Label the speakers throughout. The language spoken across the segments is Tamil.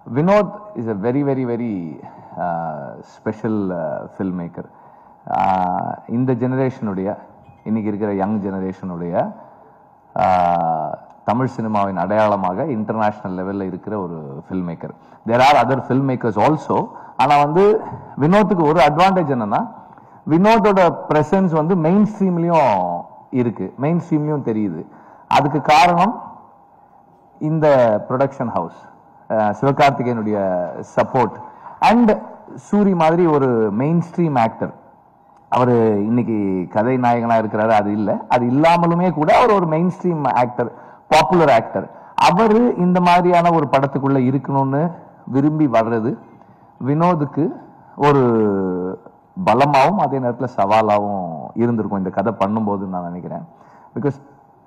Speaker 1: Vinod is a very very very special film maker இந்த ஜெனரேஷனுடைய இன்னைக்கு இருக்கிற யங் ஜெனரேஷனுடைய தமிழ் சினிமாவின் அடையாளமாக இன்டர்நேஷனல் லெவலில் இருக்கிற ஒரு film maker there are other film makers also ஆனால் வந்து வினோத்துக்கு ஒரு அட்வான்டேஜ் என்னன்னா வினோதோட பிரசன்ஸ் வந்து மெயின் ஸ்ட்ரீம்லயும் இருக்கு மெயின் ஸ்ட்ரீம்லயும் தெரியுது அதுக்கு காரணம் இந்த ப்ரொடக்ஷன் ஹவுஸ் சிவகார்த்திகேயனுடைய சப்போர்ட் அண்ட் சூரி மாதிரி ஒரு மெயின் ஸ்ட்ரீம் ஆக்டர் அவர் இன்னைக்கு கதை நாயகனா இருக்கிறாரு அது இல்ல அது இல்லாமலுமே கூட அவர் ஒரு main stream actor popular actor அவர் இந்த மாதிரியான ஒரு படத்துக்குள்ள இருக்கணும்னு விரும்பி வர்றது வினோதுக்கு ஒரு பலமாவும் அதே நேரத்தில் சவாலாகவும் இருந்திருக்கும் இந்த கதை பண்ணும்போதுன்னு நான் நினைக்கிறேன் பிகாஸ்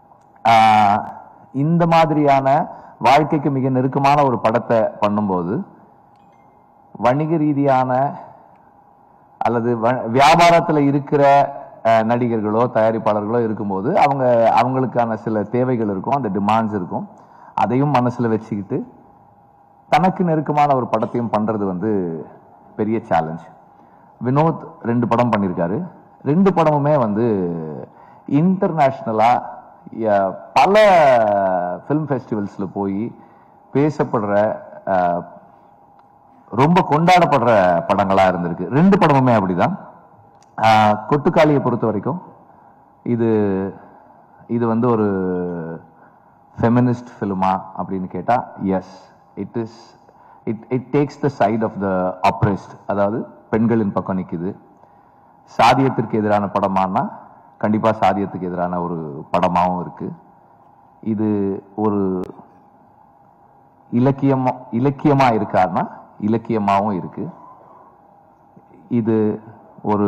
Speaker 1: இந்த மாதிரியான வாழ்க்கைக்கு மிக நெருக்கமான ஒரு படத்தை பண்ணும்போது வணிக ரீதியான அல்லது வ- வியாபாரத்துல இருக்கிற அஹ், நடிகர்களோ தயாரிப்பாளர்களோ இருக்கும்போது அவங்க அவங்களுக்கான சில தேவைகள் இருக்கும் அந்த டிமாண்ட்ஸ் இருக்கும் அதையும் மனசுல வச்சுக்கிட்டு தனக்கு நெருக்கமான ஒரு படத்தையும் பண்றது வந்து பெரிய சேலஞ்ச் வினோத் ரெண்டு படம் பண்ணியிருக்காரு ரெண்டு படமுமே வந்து இன்டர்நேஷ்னலா பல ஃபிலிம் ஃபெஸ்டிவல்ஸ்ல போய் பேசப்படுற அஹ், ரொம்ப கொண்டாடப்படுற படங்களா இருந்திருக்கு ரெண்டு படமுமே அப்படிதான் ஆஹ், கொட்டுக்காளியை பொறுத்த வரைக்கும் இது இது வந்து ஒரு ஃபெமினிஸ்ட் ஃபிலிமா அப்படின்னு கேட்டா yes it is it it takes the side of the oppressed அதாவது பெண்களின் பக்கம் நிக்குது சாதியத்திற்கு எதிரான படமானா கண்டிப்பா சாதியத்துக்கு எதிரான ஒரு படமாவும் இருக்கு இது ஒரு இலக்கியமா இலக்கியமா இருக்காருன்னா இலக்கியமாவும் இருக்கு இது ஒரு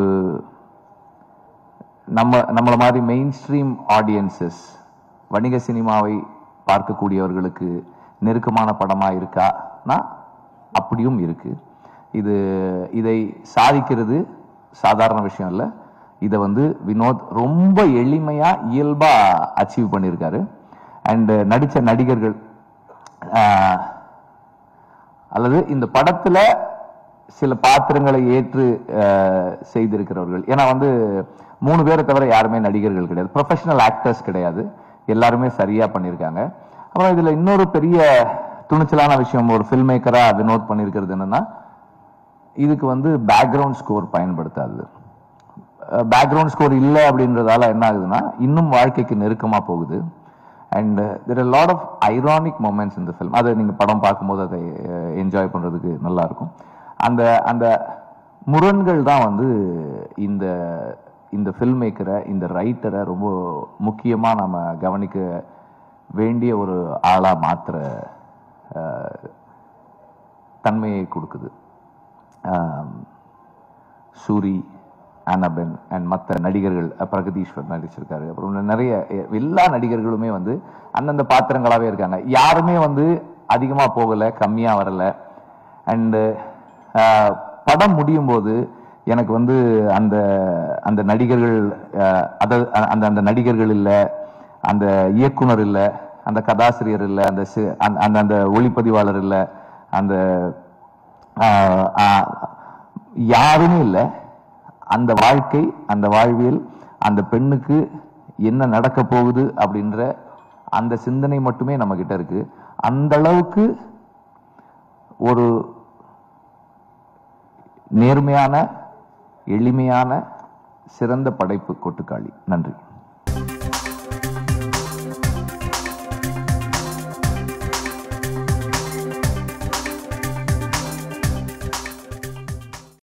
Speaker 1: நம்ம நம்மள மாதிரி மெயின் ஸ்ட்ரீம் ஆடியன்சஸ் வணிக சினிமாவை பார்க்கக்கூடியவர்களுக்கு நெருக்கமான படமா இருக்கானா அப்படியும் இருக்கு இது இதை சாதிக்கிறது சாதாரண விஷயம் இல்ல இதை வந்து வினோத் ரொம்ப எளிமையா இயல்பா அச்சீவ் பண்ணியிருக்காரு அண்ட் நடிச்ச நடிகர்கள் ஆஹ், அல்லது இந்த படத்துல சில பாத்திரங்களை ஏற்று அஹ், செய்திருக்கிறவர்கள் ஏன்னா வந்து மூணு பேரை தவிர யாருமே நடிகர்கள் கிடையாது ப்ரொஃபஷனல் ஆக்டர்ஸ் கிடையாது எல்லாருமே சரியா பண்ணியிருக்காங்க அப்புறம் இதுல இன்னொரு பெரிய துணிச்சலான விஷயம் ஒரு ஃபில்ம் மேக்கரா வினோத் பண்ணியிருக்கிறது என்னன்னா இதுக்கு வந்து பேக்ரவுண்ட் ஸ்கோர் பயன்படுத்தாது பேக்ரவுண்ட் ஸ்கோர் இல்லை அப்படின்றதால என்ன ஆகுதுன்னா இன்னும் வாழ்க்கைக்கு நெருக்கமா போகுது and there lot of ironic moments இந்த ஃபிலிம் அதை நீங்க படம் பார்க்கும்போது அதை என்ஜாய் பண்றதுக்கு நல்லா இருக்கும் அந்த அந்த முரண்கள் தான் வந்து இந்த இந்த ஃபில்ம் மேக்கரை இந்த ரைட்டரை ரொம்ப முக்கியமா நம்ம கவனிக்க வேண்டிய ஒரு ஆளா மாத்துற அஹ், தன்மையை கொடுக்குது ஆம், சூரி அனபென் அண்ட் மற்ற நடிகர்கள் அஹ், பிரகதீஸ்வர் நடிச்சிருக்காரு அப்புறம் நிறைய எ- எல்லா நடிகர்களுமே வந்து அந்தந்த பாத்திரங்களாவே இருக்காங்க யாருமே வந்து அதிகமா போகல கம்மியா வரல அண்டு படம் முடியும் போது எனக்கு வந்து அந்த அந்த நடிகர்கள் அஹ், அத- அந்த அந்த நடிகர்கள் இல்ல அந்த இயக்குனர் இல்ல அந்த கதாசிரியர் இல்ல அந்த சி- அந்த- அந்த அந்த ஒளிப்பதிவாளர் இல்ல அந்த ஆஹ் ஆஹ் யாருமே இல்லை அந்த வாழ்க்கை அந்த வாழ்வியல் அந்த பெண்ணுக்கு என்ன நடக்க போகுது அப்படின்ற அந்த சிந்தனை மட்டுமே நம்ம கிட்ட இருக்கு அந்த அளவுக்கு ஒரு நேர்மையான எளிமையான சிறந்த படைப்பு கொட்டுக்காளி நன்றி